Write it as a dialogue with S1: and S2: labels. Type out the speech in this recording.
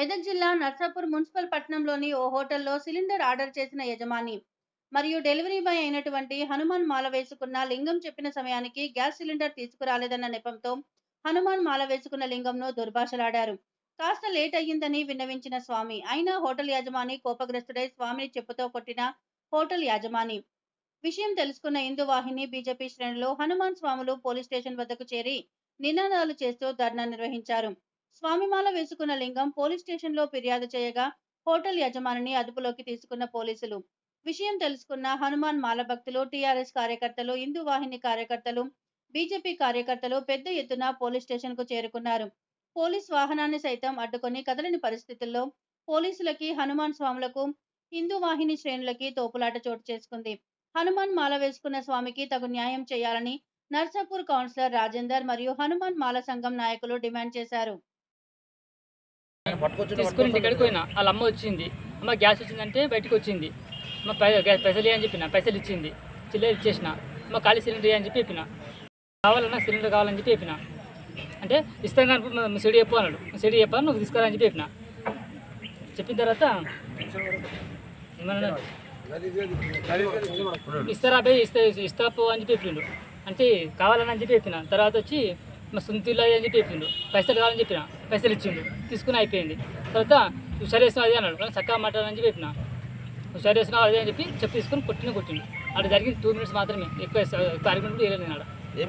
S1: మెదక్ జిల్లా నర్సాపూర్ మున్సిపల్ పట్టణంలోని ఓ హోటల్లో సిలిండర్ ఆర్డర్ చేసిన యజమాని మరియు డెలివరీ బాయ్ అయినటువంటి హనుమాన్ మాల వేసుకున్న లింగం చెప్పిన సమయానికి గ్యాస్ సిలిండర్ తీసుకురాలేదన్న నెపంతో హనుమాన్ మాల వేసుకున్న లింగంను దుర్భాషలాడారు కాస్త లేట్ అయ్యిందని విన్నవించిన స్వామి అయినా హోటల్ యాజమాని కోపగ్రస్తుడై స్వామిని చెప్పుతో కొట్టిన హోటల్ యాజమాని విషయం తెలుసుకున్న హిందూ వాహిని బీజేపీ శ్రేణులు హనుమాన్ స్వాములు పోలీస్ స్టేషన్ వద్దకు చేరి నినాదాలు చేస్తూ ధర్నా నిర్వహించారు స్వామిమాల వేసుకున్న లింగం పోలీస్ స్టేషన్లో ఫిర్యాదు చేయగా హోటల్ యజమానిని అదుపులోకి తీసుకున్న పోలీసులు విషయం తెలుసుకున్న హనుమాన్ మాల భక్తులు టీఆర్ఎస్ కార్యకర్తలు హిందూ వాహిని కార్యకర్తలు బీజేపీ కార్యకర్తలు పెద్ద ఎత్తున పోలీస్ స్టేషన్ కు చేరుకున్నారు పోలీస్ వాహనాన్ని సైతం అడ్డుకొని కదలని పరిస్థితుల్లో పోలీసులకి హనుమాన్ స్వాములకు హిందూ వాహిని శ్రేణులకి తోపులాట చోటు చేసుకుంది హనుమాన్ మాల వేసుకున్న స్వామికి తగు న్యాయం చేయాలని నర్సాపూర్ కౌన్సిలర్ రాజేందర్ మరియు హనుమాన్ మాల సంఘం నాయకులు డిమాండ్ చేశారు
S2: తీసుకుని ఇంటికాడికి పోయినా వాళ్ళ అమ్మ వచ్చింది అమ్మ గ్యాస్ వచ్చిందంటే బయటకు వచ్చింది అమ్మ పై గ్యాస్ పైసలు ఇయ్యి అని చెప్పిన పైసలు ఇచ్చింది చిల్లర ఇచ్చేసిన అమ్మ ఖాళీ సిలిండర్ ఇయ్యి అని చెప్పి చెప్పిన కావాలన్నా సిలిండర్ కావాలని చెప్పి చెప్పిన అంటే ఇస్తాను కానీ మీ సిడి చెప్పు అన్నాడు మీ సిడి చెప్పాను నువ్వు తీసుకురా అని చెప్పి చెప్పిన చెప్పిన తర్వాత ఏమన్నా ఇస్తారా అబ్బాయి ఇస్తా ఇస్తా పో అని చెప్పి చెప్పిండు అంటే కావాలని అని చెప్పి చెప్పిన తర్వాత వచ్చి మా సొంతలో అని చెప్పి చెప్పిండు పైసలు కావాలని చెప్పిన పైసలు ఇచ్చిండు తీసుకుని అయిపోయింది తర్వాత హుషారు వేసిన అదే అన్నాడు కానీ చక్కగా మాట్లాడని చెప్పి చెప్పిన హుషారు వేసిన అదే అని చెప్పి చెప్పి తీసుకుని కొట్టిన కొట్టిండు అక్కడ జరిగింది టూ మినిట్స్ మాత్రమే ఎక్కువ ఎక్కువ అరగంట వేయలేదు నేను ఆడ